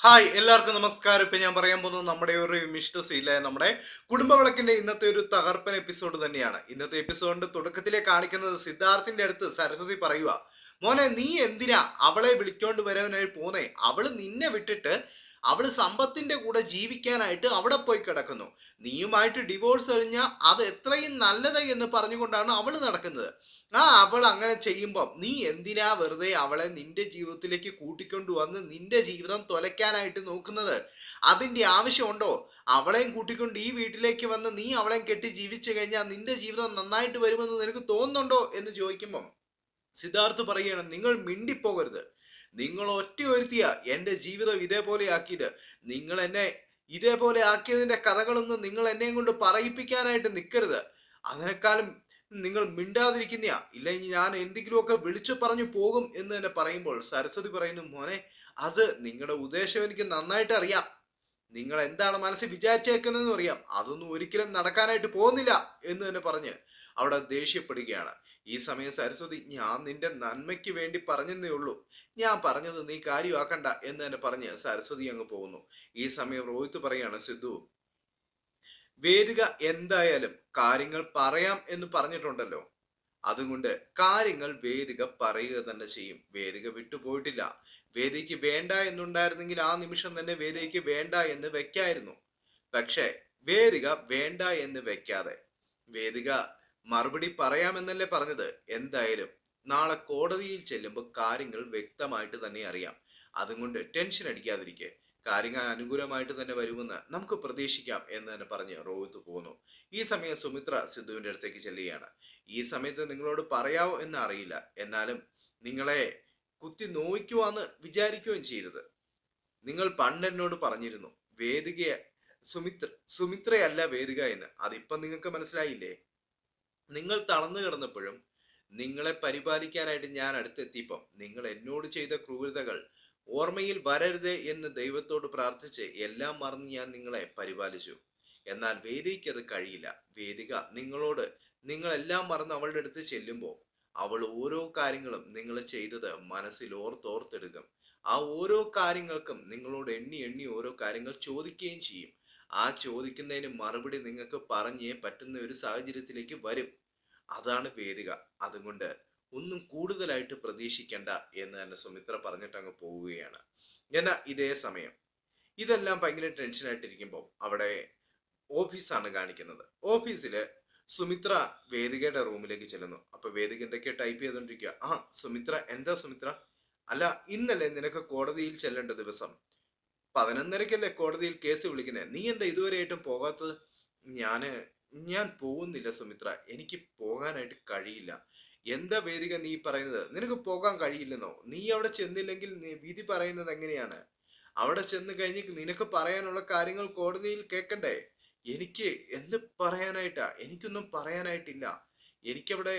hi എല്ലാവർക്കും നമസ്കാരം ഇപ്പൊ ഞാൻ പറയാൻ പോകുന്നത് നമ്മുടെ ഒരു മിഷ്ട സീല നമ്മുടെ കുടുംബവിളക്കിന്റെ ഇന്നത്തെ ഒരു തകർപ്പൻ എപ്പിസോഡ് തന്നെയാണ് ഇന്നത്തെ എപ്പിസോഡിന്റെ തുടക്കത്തിലെ കാണിക്കുന്നത് സിദ്ധാർത്ഥിന്റെ അടുത്ത് സരസ്വതി പറയുക മോനെ നീ എന്തിനാ അവളെ വിളിച്ചോണ്ട് വരാനായി പോന്നേ അവള് നിന്നെ വിട്ടിട്ട് അവള് സമ്പത്തിന്റെ കൂടെ ജീവിക്കാനായിട്ട് അവിടെ പോയി കിടക്കുന്നു നീയുമായിട്ട് ഡിവോഴ്സ് കഴിഞ്ഞാൽ അത് എത്രയും നല്ലത് എന്ന് പറഞ്ഞുകൊണ്ടാണ് അവള് നടക്കുന്നത് ആ അവൾ അങ്ങനെ ചെയ്യുമ്പോൾ നീ എന്തിനാ വെറുതെ അവളെ നിന്റെ ജീവിതത്തിലേക്ക് കൂട്ടിക്കൊണ്ടുവന്ന് നിന്റെ ജീവിതം തുലയ്ക്കാനായിട്ട് നോക്കുന്നത് അതിന്റെ ആവശ്യമുണ്ടോ അവളെയും കൂട്ടിക്കൊണ്ട് ഈ വീട്ടിലേക്ക് വന്ന് നീ അവളെയും കെട്ടി ജീവിച്ചു കഴിഞ്ഞാൽ നിന്റെ ജീവിതം നന്നായിട്ട് വരുമെന്ന് നിനക്ക് തോന്നുന്നുണ്ടോ എന്ന് ചോദിക്കുമ്പം സിദ്ധാർത്ഥ് പറയുകയാണ് നിങ്ങൾ മിണ്ടിപ്പോകരുത് നിങ്ങൾ ഒറ്റ ഒരുത്തിയ എൻ്റെ ജീവിതം ഇതേപോലെ ആക്കിയത് നിങ്ങൾ എന്നെ ഇതേപോലെ ആക്കിയതിന്റെ കഥകളൊന്നും നിങ്ങൾ എന്നെയും കൊണ്ട് പറയിപ്പിക്കാനായിട്ട് നിൽക്കരുത് അതിനേക്കാളും നിങ്ങൾ മിണ്ടാതിരിക്കുന്നയാ ഇല്ലെങ്കിൽ ഞാൻ എന്തെങ്കിലുമൊക്കെ വിളിച്ചു പറഞ്ഞു പോകും എന്ന് തന്നെ പറയുമ്പോൾ സരസ്വതി പറയുന്നു മോനെ അത് നിങ്ങളുടെ ഉദ്ദേശം എനിക്ക് നന്നായിട്ട് അറിയാം നിങ്ങൾ എന്താണ് മനസ്സിൽ വിചാരിച്ചേക്കുന്നതെന്ന് അറിയാം അതൊന്നും ഒരിക്കലും നടക്കാനായിട്ട് പോകുന്നില്ല എന്ന് തന്നെ പറഞ്ഞ് അവിടെ ദേഷ്യപ്പെടുകയാണ് ഈ സമയം സരസ്വതി ഞാൻ നിന്റെ നന്മയ്ക്ക് വേണ്ടി പറഞ്ഞതേ ഉള്ളൂ ഞാൻ പറഞ്ഞത് നീ കാര്യമാക്കണ്ട എന്ന് തന്നെ പറഞ്ഞ് സരസ്വതി അങ്ങ് പോകുന്നു ഈ സമയം റോഹിത്ത് പറയാണ് സിദ്ധു വേദിക എന്തായാലും കാര്യങ്ങൾ പറയാം എന്ന് പറഞ്ഞിട്ടുണ്ടല്ലോ അതുകൊണ്ട് കാര്യങ്ങൾ വേദിക പറയുക തന്നെ ചെയ്യും വേദിക വിട്ടുപോയിട്ടില്ല വേദിക്ക് വേണ്ട എന്നുണ്ടായിരുന്നെങ്കിൽ ആ നിമിഷം തന്നെ വേദിക്ക് വേണ്ട എന്ന് വെക്കായിരുന്നു പക്ഷേ വേദിക വേണ്ട എന്ന് വെക്കാതെ വേദിക മറുപടി പറയാമെന്നല്ലേ പറഞ്ഞത് എന്തായാലും നാളെ കോടതിയിൽ ചെല്ലുമ്പോൾ കാര്യങ്ങൾ വ്യക്തമായിട്ട് തന്നെ അറിയാം അതുകൊണ്ട് ടെൻഷൻ അടിക്കാതിരിക്കെ കാര്യങ്ങൾ അനുകൂലമായിട്ട് തന്നെ വരുമെന്ന് നമുക്ക് പ്രതീക്ഷിക്കാം എന്ന് തന്നെ പറഞ്ഞ് റോഹിത്ത് പോകുന്നു ഈ സമയം സുമിത്ര സിദ്ധുവിന്റെ അടുത്തേക്ക് ചെല്ലുകയാണ് ഈ സമയത്ത് നിങ്ങളോട് പറയാവോ എന്ന് അറിയില്ല എന്നാലും നിങ്ങളെ കുത്തി നോയിക്കുവാന്ന് വിചാരിക്കുകയും ചെയ്യരുത് നിങ്ങൾ പണ്ട് എന്നോട് പറഞ്ഞിരുന്നു വേദികയെ സുമിത്ര സുമിത്രയല്ല വേദിക എന്ന് അതിപ്പം നിങ്ങൾക്ക് മനസ്സിലായില്ലേ നിങ്ങൾ തളർന്നു കിടന്നപ്പോഴും നിങ്ങളെ പരിപാലിക്കാനായിട്ട് ഞാൻ അടുത്തെത്തിയപ്പം നിങ്ങൾ എന്നോട് ചെയ്ത ക്രൂരതകൾ ഓർമ്മയിൽ വരരുത് എന്ന് ദൈവത്തോട് പ്രാർത്ഥിച്ച് എല്ലാം മറന്ന് ഞാൻ നിങ്ങളെ പരിപാലിച്ചു എന്നാൽ വേദിക്ക് അത് കഴിയില്ല വേദിക നിങ്ങളോട് നിങ്ങളെല്ലാം മറന്ന് അവളുടെ അടുത്ത് ചെല്ലുമ്പോൾ അവൾ ഓരോ കാര്യങ്ങളും നിങ്ങൾ ചെയ്തത് മനസ്സിൽ ഓർത്തോർത്തെടുക്കും ആ ഓരോ കാര്യങ്ങൾക്കും നിങ്ങളോട് എണ്ണി എണ്ണി ഓരോ കാര്യങ്ങൾ ചോദിക്കുകയും ചെയ്യും ആ ചോദിക്കുന്നതിന് മറുപടി നിങ്ങൾക്ക് പറഞ്ഞേ പറ്റുന്ന ഒരു സാഹചര്യത്തിലേക്ക് വരും അതാണ് വേദിക അതുകൊണ്ട് ഒന്നും കൂടുതലായിട്ട് പ്രതീക്ഷിക്കണ്ട എന്ന് തന്നെ സുമിത്ര പറഞ്ഞിട്ട് അങ്ങ് പോവുകയാണ് എന്നാൽ ഇതേ സമയം ഇതെല്ലാം ഭയങ്കര ടെൻഷനായിട്ടിരിക്കുമ്പോൾ അവിടെ ഓഫീസാണ് കാണിക്കുന്നത് ഓഫീസില് സുമിത്ര വേദികയുടെ റൂമിലേക്ക് ചെല്ലുന്നു അപ്പൊ വേദിക എന്തൊക്കെയോ ടൈപ്പ് ചെയ്തോണ്ടിരിക്കുക ആ സുമിത്ര എന്താ സുമിത്ര അല്ല ഇന്നലെ നിനക്ക് കോടതിയിൽ ചെല്ലേണ്ട ദിവസം പതിനൊന്നരക്കല്ലേ കോടതിയിൽ കേസ് വിളിക്കുന്നത് നീ എന്താ ഇതുവരെയായിട്ടും പോകാത്തത് ഞാന് ഞാൻ പോകുന്നില്ല സുമിത്ര എനിക്ക് പോകാനായിട്ട് കഴിയില്ല എന്താ വേദിക നീ പറയുന്നത് നിനക്ക് പോകാൻ കഴിയില്ലെന്നോ നീ അവിടെ ചെന്നില്ലെങ്കിൽ നീ വിധി പറയുന്നത് എങ്ങനെയാണ് അവിടെ ചെന്ന് കഴിഞ്ഞ് നിനക്ക് പറയാനുള്ള കാര്യങ്ങൾ കോടതിയിൽ കേൾക്കണ്ടേ എനിക്ക് എന്ത് പറയാനായിട്ടാ എനിക്കൊന്നും പറയാനായിട്ടില്ല എനിക്കവിടെ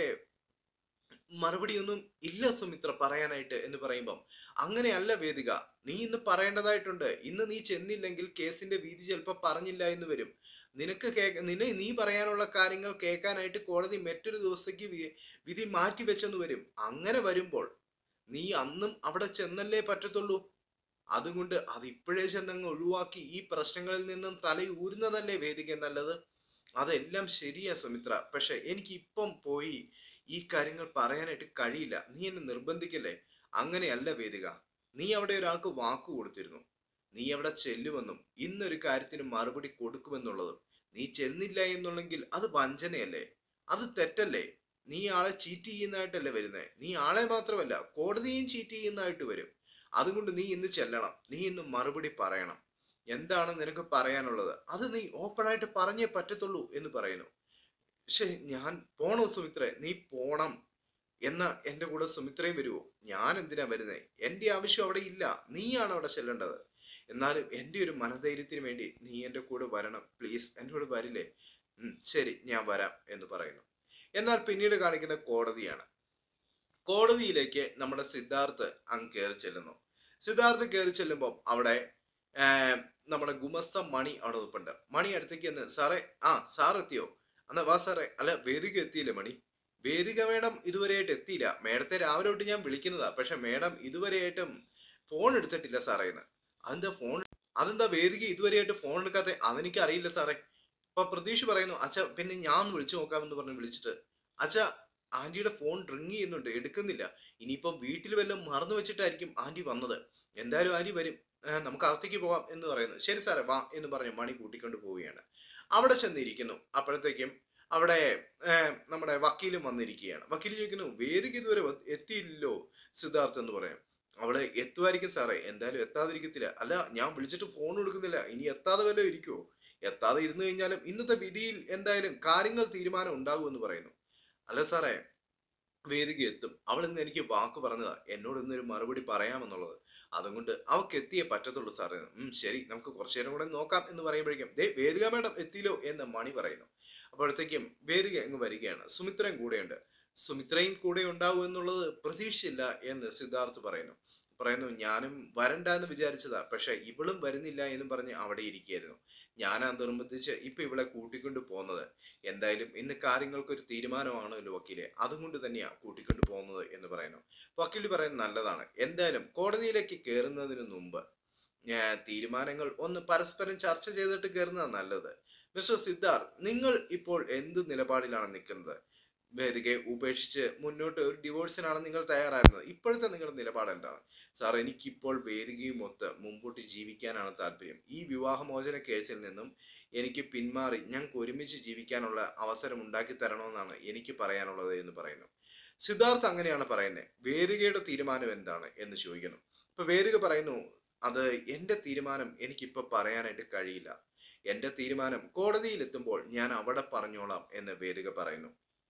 മറുപടിയൊന്നും ഇല്ല സുമിത്ര പറയാനായിട്ട് എന്ന് പറയുമ്പം അങ്ങനെയല്ല വേദിക നീ ഇന്ന് പറയേണ്ടതായിട്ടുണ്ട് ഇന്ന് നീ ചെന്നില്ലെങ്കിൽ കേസിന്റെ വീതി ചിലപ്പോൾ പറഞ്ഞില്ല എന്ന് വരും നിനക്ക് കേൾക്ക നിന്നെ നീ പറയാനുള്ള കാര്യങ്ങൾ കേൾക്കാനായിട്ട് കോടതി മറ്റൊരു ദിവസത്തേക്ക് വി- വിധി മാറ്റി വെച്ചെന്ന് വരും അങ്ങനെ വരുമ്പോൾ നീ അന്നും അവിടെ ചെന്നല്ലേ പറ്റത്തുള്ളൂ അതുകൊണ്ട് അത് ഇപ്പോഴേ ചെന്നങ്ങ് ഒഴിവാക്കി ഈ പ്രശ്നങ്ങളിൽ നിന്നും തലയൂരുന്നതല്ലേ വേദിക നല്ലത് അതെല്ലാം ശരിയാ സുമിത്ര പക്ഷെ എനിക്ക് ഇപ്പം പോയി ഈ കാര്യങ്ങൾ പറയാനായിട്ട് കഴിയില്ല നീ എന്നെ നിർബന്ധിക്കല്ലേ അങ്ങനെയല്ല വേദിക നീ അവിടെ ഒരാൾക്ക് വാക്ക് കൊടുത്തിരുന്നു നീ അവിടെ ചെല്ലുമെന്നും ഇന്നൊരു കാര്യത്തിന് മറുപടി കൊടുക്കുമെന്നുള്ളതും നീ ചെന്നില്ല എന്നുണ്ടെങ്കിൽ അത് വഞ്ചനയല്ലേ അത് തെറ്റല്ലേ നീ ആളെ ചീറ്റ് ചെയ്യുന്നതായിട്ടല്ലേ വരുന്നത് നീ ആളെ മാത്രമല്ല കോടതിയും ചീറ്റ് ചെയ്യുന്നതായിട്ട് വരും അതുകൊണ്ട് നീ ഇന്ന് ചെല്ലണം നീ ഇന്ന് മറുപടി പറയണം എന്താണ് നിനക്ക് പറയാനുള്ളത് അത് നീ ഓപ്പണായിട്ട് പറഞ്ഞേ പറ്റത്തുള്ളൂ എന്ന് പറയുന്നു പക്ഷേ ഞാൻ പോണോ സുമിത്രേ നീ പോണം എന്ന എൻ്റെ കൂടെ സുമിത്രയും വരുമോ ഞാൻ എന്തിനാ വരുന്നത് എൻ്റെ ആവശ്യം അവിടെ ഇല്ല നീയാണ് അവിടെ ചെല്ലേണ്ടത് എന്നാലും എൻ്റെ ഒരു മനധൈര്യത്തിന് വേണ്ടി നീ എൻ്റെ കൂടെ വരണം പ്ലീസ് എൻ്റെ കൂടെ വരില്ലേ ഉം, ശരി ഞാൻ വരാം എന്ന് പറയുന്നു എന്നാൽ പിന്നീട് കാണിക്കുന്ന കോടതിയാണ് കോടതിയിലേക്ക് നമ്മുടെ സിദ്ധാർത്ഥ് അങ്ങ് കയറി ചെല്ലുന്നു സിദ്ധാർത്ഥ് കയറി ചെല്ലുമ്പോൾ അവിടെ ആ, നമ്മുടെ ഗുമസ്ത മണി അവിടെ നിൽപ്പുണ്ട് മണി അടുത്തേക്ക് എന്ന് സാറേ ആ സാർ എത്തിയോ എന്നാ വാ സാറേ അല്ല വേദിക എത്തിയില്ലേ മണി വേദിക മേഡം ഇതുവരെയായിട്ട് എത്തിയില്ല മേഡത്തെ രാവിലെ തൊട്ട് ഞാൻ വിളിക്കുന്നതാ പക്ഷെ മേഡം ഇതുവരെയായിട്ടും ഫോൺ എടുത്തിട്ടില്ല സാറേ എന്ന് അതെന്താ ഫോൺ അതെന്താ വേദിക ഇതുവരെയായിട്ട് ഫോൺ എടുക്കാത്ത അതെനിക്ക് അറിയില്ല സാറേ അപ്പൊ പ്രതീക്ഷ പറയുന്നു അച്ഛ പിന്നെ ഞാൻ ഒന്ന് വിളിച്ചു നോക്കാമെന്ന് പറഞ്ഞ് വിളിച്ചിട്ട് അച്ഛ ആന്റിയുടെ ഫോൺ റിങ് ചെയ്യുന്നുണ്ട് എടുക്കുന്നില്ല ഇനിയിപ്പം വീട്ടിൽ വല്ലതും മറന്നു വെച്ചിട്ടായിരിക്കും ആന്റി വന്നത് എന്തായാലും ആന്റി വരും ഏഹ് നമുക്ക് അകത്തേക്ക് പോവാം എന്ന് പറയുന്നു ശരി സാറേ വാ എന്ന് പറഞ്ഞ് മണി കൂട്ടിക്കൊണ്ട് പോവുകയാണ് അവിടെ ചെന്നിരിക്കുന്നു അപ്പോഴത്തേക്കും അവിടെ ഏഹ്, നമ്മുടെ വക്കീലും വന്നിരിക്കുകയാണ് വക്കീൽ ചോദിക്കുന്നു വേദിക ഇതുവരെ വ- എത്തിയില്ലല്ലോ സിദ്ധാർത്ഥ് എന്ന് പറയാം അവള് എത്തുമായിരിക്കും സാറേ എന്തായാലും എത്താതിരിക്കത്തില്ല അല്ല ഞാൻ വിളിച്ചിട്ട് ഫോൺ എടുക്കുന്നില്ല ഇനി എത്താതെ വല്ലതും ഇരിക്കുവോ എത്താതെ ഇരുന്നു കഴിഞ്ഞാലും ഇന്നത്തെ വിധിയിൽ എന്തായാലും കാര്യങ്ങൾ തീരുമാനം ഉണ്ടാകും എന്ന് പറയുന്നു അല്ല സാറേ വേദിക എത്തും അവൾ ഇന്ന് എനിക്ക് വാക്ക് പറഞ്ഞതാ എന്നോട് ഇന്നൊരു മറുപടി പറയാമെന്നുള്ളത് അതുകൊണ്ട് അവൾക്ക് എത്തിയേ പറ്റത്തുള്ളൂ സാറേ ഉം ശരി നമുക്ക് കുറച്ചു നേരം കൂടെ നോക്കാം എന്ന് പറയുമ്പോഴേക്കും ദേ വേദിക മേഡം എത്തിയില്ലോ എന്ന് മണി പറയുന്നു അപ്പോഴത്തേക്കും വേദിക അങ്ങ് വരികയാണ് സുമിത്രയും കൂടെയുണ്ട് സുമിത്രയും കൂടെ ഉണ്ടാവും എന്നുള്ളത് പ്രതീക്ഷയില്ല എന്ന് സിദ്ധാർത്ഥ് പറയുന്നു പറയുന്നു ഞാനും വരണ്ട എന്ന് വിചാരിച്ചതാ പക്ഷെ ഇവളും വരുന്നില്ല എന്നും പറഞ്ഞ് അവിടെ ഇരിക്കുകയായിരുന്നു ഞാനാ നിർബന്ധിച്ച് ഇപ്പൊ ഇവളെ കൂട്ടിക്കൊണ്ട് പോകുന്നത് എന്തായാലും ഇന്ന് കാര്യങ്ങൾക്ക് ഒരു തീരുമാനമാണല്ലോ വക്കീലെ അതുകൊണ്ട് തന്നെയാ കൂട്ടിക്കൊണ്ട് പോകുന്നത് എന്ന് പറയുന്നു വക്കീൽ പറയുന്നത് നല്ലതാണ് എന്തായാലും കോടതിയിലേക്ക് കയറുന്നതിന് മുമ്പ് ഞാൻ തീരുമാനങ്ങൾ ഒന്ന് പരസ്പരം ചർച്ച ചെയ്തിട്ട് കയറുന്നതാണ് നല്ലത് മിസ്റ്റർ സിദ്ധാർത്ഥ് നിങ്ങൾ ഇപ്പോൾ എന്ത് നിലപാടിലാണ് നിൽക്കുന്നത് വേദികയെ ഉപേക്ഷിച്ച് മുന്നോട്ട് ഒരു ഡിവോഴ്സിനാണ് നിങ്ങൾ തയ്യാറായിരുന്നത് ഇപ്പോഴത്തെ നിങ്ങളുടെ നിലപാട് എന്താണ് സാർ എനിക്കിപ്പോൾ വേദികയും ഒത്ത് മുമ്പോട്ട് ജീവിക്കാനാണ് താല്പര്യം ഈ വിവാഹമോചന കേസിൽ നിന്നും എനിക്ക് പിന്മാറി ഞങ്ങൾക്ക് ഒരുമിച്ച് ജീവിക്കാനുള്ള അവസരം ഉണ്ടാക്കി തരണമെന്നാണ് എനിക്ക് പറയാനുള്ളത് എന്ന് പറയുന്നു സിദ്ധാർത്ഥ് അങ്ങനെയാണ് പറയുന്നത് വേദികയുടെ തീരുമാനം എന്താണ് എന്ന് ചോദിക്കുന്നു ഇപ്പൊ വേദിക പറയുന്നു അത് എന്റെ തീരുമാനം എനിക്കിപ്പോ പറയാനായിട്ട് കഴിയില്ല എന്റെ തീരുമാനം കോടതിയിൽ എത്തുമ്പോൾ ഞാൻ അവിടെ പറഞ്ഞോളാം എന്ന് വേദിക പറയുന്നു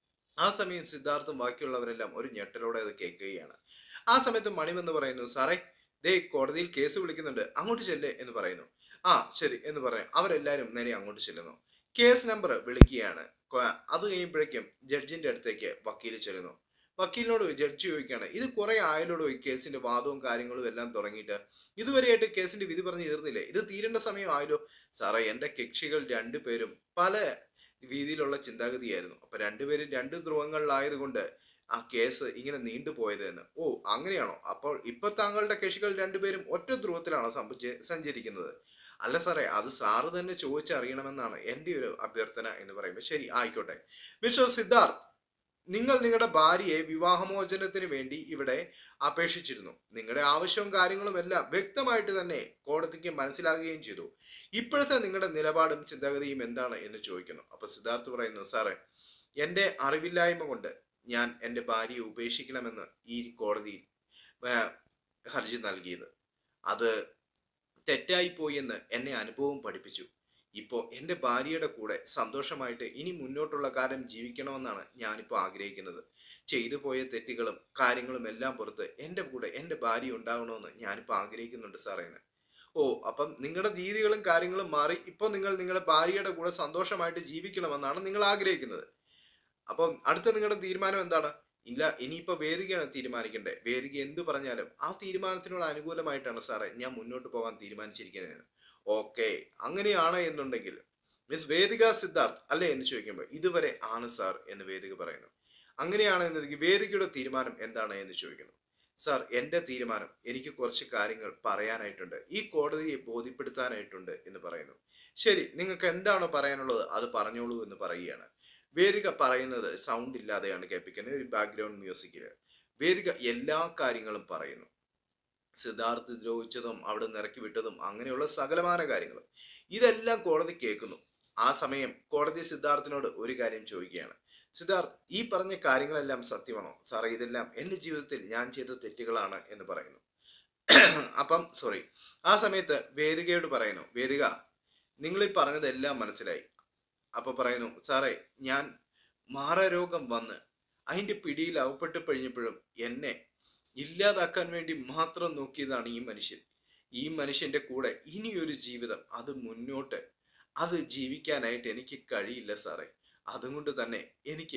ആ സമയം സിദ്ധാർത്ഥും ബാക്കിയുള്ളവരെല്ലാം ഒരു ഞെട്ടലോടെ അത് കേൾക്കുകയാണ് ആ സമയത്ത് മണിമെന്ന് പറയുന്നു സാറേ ദേ കോടതിയിൽ കേസ് വിളിക്കുന്നുണ്ട് അങ്ങോട്ട് ചെല്ലേ എന്ന് പറയുന്നു ആ ശരി എന്ന് പറയാം അവരെല്ലാരും നേരെ അങ്ങോട്ട് ചെല്ലുന്നു കേസ് നമ്പർ വിളിക്കുകയാണ് കൊ- അത് കഴിയുമ്പോഴേക്കും ജഡ്ജിന്റെ അടുത്തേക്ക് വക്കീൽ ചെല്ലുന്നു വക്കീലിനോട് ജഡ്ജി ചോദിക്കുകയാണ് ഇത് കുറെ ആയാലോടോ ഈ കേസിന്റെ വാദവും കാര്യങ്ങളും എല്ലാം തുടങ്ങിയിട്ട് ഇതുവരെയായിട്ട് കേസിന്റെ വിധി പറഞ്ഞ് തീർന്നില്ലേ ഇത് തീരേണ്ട സമയം ആയല്ലോ സാറേ എന്റെ കക്ഷികൾ രണ്ടുപേരും പല രീതിയിലുള്ള ചിന്താഗതിയായിരുന്നു അപ്പൊ രണ്ടുപേരും രണ്ട് ധ്രുവങ്ങളിലായതുകൊണ്ട് ആ കേസ് ഇങ്ങനെ നീണ്ടുപോയത് എന്ന് ഓ അങ്ങനെയാണോ അപ്പോൾ ഇപ്പൊ താങ്കളുടെ കക്ഷികൾ രണ്ടുപേരും ഒറ്റ ധ്രുവത്തിലാണ് സംഭവിച്ച് സഞ്ചരിക്കുന്നത് അല്ല സാറേ അത് സാറ് തന്നെ ചോദിച്ചറിയണമെന്നാണ് എൻ്റെ ഒരു അഭ്യർത്ഥന എന്ന് പറയുമ്പോൾ ശരി ആയിക്കോട്ടെ മിസ്റ്റർ സിദ്ധാർത്ഥ് നിങ്ങൾ നിങ്ങളുടെ ഭാര്യയെ വിവാഹമോചനത്തിന് വേണ്ടി ഇവിടെ അപേക്ഷിച്ചിരുന്നു നിങ്ങളുടെ ആവശ്യവും കാര്യങ്ങളും എല്ലാം വ്യക്തമായിട്ട് തന്നെ കോടതിക്ക് മനസ്സിലാകുകയും ചെയ്തു ഇപ്പോഴത്തെ നിങ്ങളുടെ നിലപാടും ചിന്താഗതിയും എന്താണ് എന്ന് ചോദിക്കുന്നു അപ്പൊ സിദ്ധാർത്ഥ് പറയുന്നു സാറേ എൻ്റെ അറിവില്ലായ്മ കൊണ്ട് ഞാൻ എൻ്റെ ഭാര്യയെ ഉപേക്ഷിക്കണമെന്ന് ഈ കോടതിയിൽ ആ, ഹർജി നൽകിയത് അത് തെറ്റായിപ്പോയി എന്ന് എന്നെ അനുഭവം പഠിപ്പിച്ചു ഇപ്പോൾ എൻ്റെ ഭാര്യയുടെ കൂടെ സന്തോഷമായിട്ട് ഇനി മുന്നോട്ടുള്ള കാലം ജീവിക്കണമെന്നാണ് ഞാനിപ്പോൾ ആഗ്രഹിക്കുന്നത് ചെയ്തു പോയ തെറ്റുകളും കാര്യങ്ങളും എല്ലാം പുറത്ത് എൻ്റെ കൂടെ എൻ്റെ ഭാര്യ ഉണ്ടാകണമെന്ന് ഞാനിപ്പോൾ ആഗ്രഹിക്കുന്നുണ്ട് സാറേ എന്ന് ഓ അപ്പം നിങ്ങളുടെ രീതികളും കാര്യങ്ങളും മാറി ഇപ്പോൾ നിങ്ങൾ നിങ്ങളുടെ ഭാര്യയുടെ കൂടെ സന്തോഷമായിട്ട് ജീവിക്കണമെന്നാണ് നിങ്ങൾ ആഗ്രഹിക്കുന്നത് അപ്പം അടുത്ത നിങ്ങളുടെ തീരുമാനം എന്താണ് ഇല്ല ഇനിയിപ്പോ വേദികയാണ് തീരുമാനിക്കേണ്ടത് വേദിക എന്ത് പറഞ്ഞാലും ആ തീരുമാനത്തിനോട് അനുകൂലമായിട്ടാണ് സാറേ ഞാൻ മുന്നോട്ട് പോകാൻ തീരുമാനിച്ചിരിക്കുന്നത് ഓക്കെ അങ്ങനെയാണ് എന്നുണ്ടെങ്കിൽ മിസ് വേദിക സിദ്ധാർത്ഥ് അല്ലേ എന്ന് ചോദിക്കുമ്പോൾ ഇതുവരെ ആണ് സാർ എന്ന് വേദിക പറയുന്നു അങ്ങനെയാണ് എന്നുണ്ടെങ്കിൽ വേദികയുടെ തീരുമാനം എന്താണ് എന്ന് ചോദിക്കുന്നു സാർ എൻ്റെ തീരുമാനം എനിക്ക് കുറച്ച് കാര്യങ്ങൾ പറയാനായിട്ടുണ്ട് ഈ കോടതിയെ ബോധ്യപ്പെടുത്താനായിട്ടുണ്ട് എന്ന് പറയുന്നു ശരി നിങ്ങൾക്ക് എന്താണോ പറയാനുള്ളത് അത് പറഞ്ഞോളൂ എന്ന് പറയുകയാണ് വേദിക പറയുന്നത് സൗണ്ട് ഇല്ലാതെയാണ് കേൾപ്പിക്കുന്നത് ഒരു ബാക്ക്ഗ്രൗണ്ട് മ്യൂസിക്കിൽ വേദിക എല്ലാ കാര്യങ്ങളും പറയുന്നു സിദ്ധാർത്ഥ് ദ്രോഹിച്ചതും അവിടെ നിറക്കി വിട്ടതും അങ്ങനെയുള്ള സകലമാന കാര്യങ്ങളും ഇതെല്ലാം കോടതി കേൾക്കുന്നു ആ സമയം കോടതി സിദ്ധാർത്ഥിനോട് ഒരു കാര്യം ചോദിക്കുകയാണ് സിദ്ധാർത്ഥ് ഈ പറഞ്ഞ കാര്യങ്ങളെല്ലാം സത്യമാണോ സാറേ ഇതെല്ലാം എൻ്റെ ജീവിതത്തിൽ ഞാൻ ചെയ്ത തെറ്റുകളാണ് എന്ന് പറയുന്നു അപ്പം സോറി ആ സമയത്ത് വേദികയോട് പറയുന്നു വേദിക നിങ്ങൾ ഈ പറഞ്ഞതെല്ലാം മനസ്സിലായി അപ്പൊ പറയുന്നു സാറേ ഞാൻ മാറാരോഗം വന്ന് അതിന്റെ പിടിയിൽ അകപ്പെട്ട് കഴിഞ്ഞപ്പോഴും എന്നെ ഇല്ലാതാക്കാൻ വേണ്ടി മാത്രം നോക്കിയതാണ് ഈ മനുഷ്യൻ ഈ മനുഷ്യന്റെ കൂടെ ഇനിയൊരു ജീവിതം അത് മുന്നോട്ട് അത് ജീവിക്കാനായിട്ട് എനിക്ക് കഴിയില്ല സാറേ അതുകൊണ്ട് തന്നെ എനിക്ക്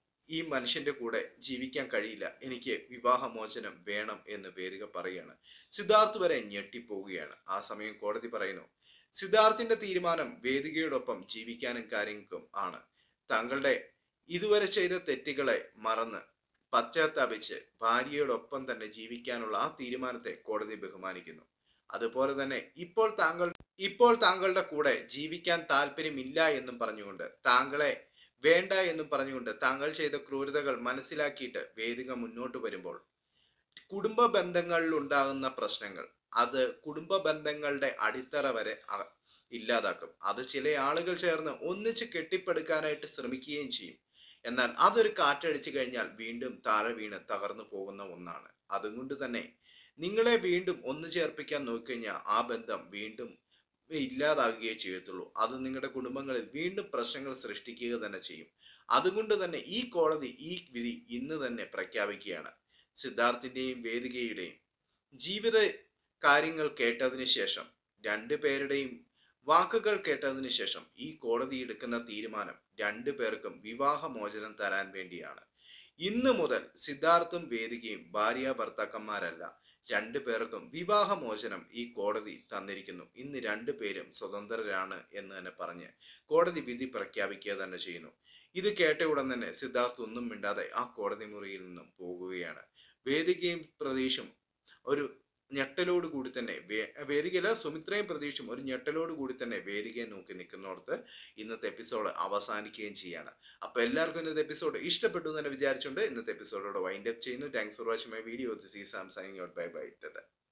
ഈ മനുഷ്യന്റെ കൂടെ ജീവിക്കാൻ കഴിയില്ല എനിക്ക് വിവാഹമോചനം വേണം എന്ന് വേദിക പറയുകയാണ് സിദ്ധാർത്ഥ് വരെ ഞെട്ടിപ്പോവുകയാണ് ആ സമയം കോടതി പറയുന്നു സിദ്ധാർത്ഥിന്റെ തീരുമാനം വേദികയോടൊപ്പം ജീവിക്കാനും കാര്യങ്ങൾക്കും ആണ് താങ്കളുടെ ഇതുവരെ ചെയ്ത തെറ്റുകളെ മറന്ന് പശ്ചാത്താപിച്ച് ഭാര്യയോടൊപ്പം തന്നെ ജീവിക്കാനുള്ള ആ തീരുമാനത്തെ കോടതി ബഹുമാനിക്കുന്നു അതുപോലെ തന്നെ ഇപ്പോൾ താങ്കൾ ഇപ്പോൾ താങ്കളുടെ കൂടെ ജീവിക്കാൻ താല്പര്യമില്ല എന്നും പറഞ്ഞുകൊണ്ട് താങ്കളെ വേണ്ട എന്നും പറഞ്ഞുകൊണ്ട് താങ്കൾ ചെയ്ത ക്രൂരതകൾ മനസ്സിലാക്കിയിട്ട് വേദിക മുന്നോട്ട് വരുമ്പോൾ കുടുംബ ബന്ധങ്ങളിൽ ഉണ്ടാകുന്ന പ്രശ്നങ്ങൾ അത് കുടുംബ ബന്ധങ്ങളുടെ അടിത്തറ വരെ അ- ഇല്ലാതാക്കും അത് ചില ആളുകൾ ചേർന്ന് ഒന്നിച്ച് കെട്ടിപ്പടുക്കാനായിട്ട് ശ്രമിക്കുകയും ചെയ്യും എന്നാൽ അതൊരു കാറ്റടിച്ചു കഴിഞ്ഞാൽ വീണ്ടും താഴെ വീണ് തകർന്നു പോകുന്ന ഒന്നാണ് അതുകൊണ്ട് തന്നെ നിങ്ങളെ വീണ്ടും ഒന്നു ചേർപ്പിക്കാൻ നോക്കിക്കഴിഞ്ഞാൽ ആ ബന്ധം വീണ്ടും ഇല്ലാതാകുകയേ ചെയ്യത്തുള്ളൂ അത് നിങ്ങളുടെ കുടുംബങ്ങളിൽ വീണ്ടും പ്രശ്നങ്ങൾ സൃഷ്ടിക്കുക തന്നെ ചെയ്യും അതുകൊണ്ട് തന്നെ ഈ കോടതി ഈ വിധി ഇന്ന് തന്നെ പ്രഖ്യാപിക്കുകയാണ് സിദ്ധാർത്ഥിന്റെയും വേദികയുടെയും ജീവിത കാര്യങ്ങൾ കേട്ടതിന് ശേഷം രണ്ടു പേരുടെയും വാക്കുകൾ കേട്ടതിന് ശേഷം ഈ കോടതി എടുക്കുന്ന തീരുമാനം രണ്ടു പേർക്കും വിവാഹമോചനം തരാൻ വേണ്ടിയാണ് ഇന്ന് മുതൽ സിദ്ധാർത്ഥും വേദികയും ഭാര്യ ഭർത്താക്കന്മാരല്ല രണ്ടു പേർക്കും വിവാഹമോചനം ഈ കോടതി തന്നിരിക്കുന്നു ഇന്ന് രണ്ടു പേരും സ്വതന്ത്രരാണ് എന്ന് തന്നെ പറഞ്ഞ് കോടതി വിധി പ്രഖ്യാപിക്കുക തന്നെ ചെയ്യുന്നു ഇത് കേട്ട ഉടൻ തന്നെ സിദ്ധാർത്ഥ് ഒന്നും മിണ്ടാതെ ആ കോടതി മുറിയിൽ നിന്നും പോകുകയാണ് വേദികയും പ്രതീക്ഷും ഒരു ഞെട്ടലോട് കൂടി തന്നെ വേ- വേദികയില സുമിത്രയും പ്രതീക്ഷും ഒരു ഞെട്ടലോട് കൂടി തന്നെ വേദികയെ നോക്കി നിൽക്കുന്നിടത്ത് ഇന്നത്തെ എപ്പിസോഡ് അവസാനിക്കുകയും ചെയ്യാണ് അപ്പൊ എല്ലാവർക്കും ഇന്നത്തെ എപ്പിസോഡ് ഇഷ്ടപ്പെട്ടു എന്ന് തന്നെ വിചാരിച്ചുകൊണ്ട് ഇന്നത്തെ എപ്പിസോഡോട് വൈൻഡ് അപ്പ് ചെയ്യുന്നു thanks for watching my video this is Sam signing out bye by